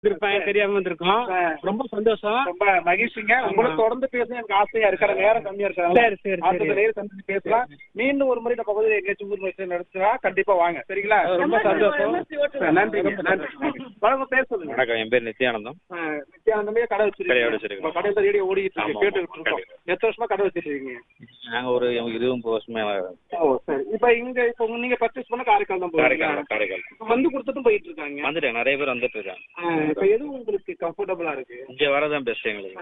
இருப்பேன் தெரியாம வந்திருக்கோம் ரொம்ப சந்தோஷம் ரொம்ப மகிழ்ச்சிங்க உங்களை தொடர்ந்து பேச எனக்கு ஆசையா இருக்கிற நேரம் கம்மியா சரி, சரி, இருக்கிறாங்க சரி. அடுத்த நேரம் சந்திச்சு பேசலாம் மீண்டும் ஒரு முறை நம்ம பகுதியில் எங்கேயாச்சும் ஊர் வச்சு நடத்துறா கண்டிப்பா வாங்க சரிங்களா ரொம்ப சந்தோஷம் நன்றி நன்றி வணக்கம் பேர் சொல்லுங்க வணக்கம் என் பேர் நித்யானந்தம் ஆஹ் நித்யானந்தமே கடை கடை வச்சிருக்கீங்க வச்சிருக்கோம். உங்க கடையில ரேடியோ ஓடிட்டு ஆமா, இருக்கு கேட்டு ஆமா, இருக்கோம் கண்டிப்பா. எத்தனை வருஷமா கடை வச்சிருக்கீங்க நாங்க ஒரு இருபது முப்பது வருஷமே ஓ சரி இப்போ இங்க இப்போ நீங்க பர்ச்சேஸ் பண்ண காரைக்கால் தான் போறீங்க காரைக்கால் காரைக்கால் இப்போ வந்து கொடுத்துட்டு போயிட்டு இருக்காங்க வந்துட்டேன் நிறைய பேர் வந்துட்டு இருக்காங்க ஆஹ் இப்போ எது உங்களுக்கு கம்ஃபர்டபுளா இருக்கு இங்க வரதான் பெஸ்ட் எங்களுக்கு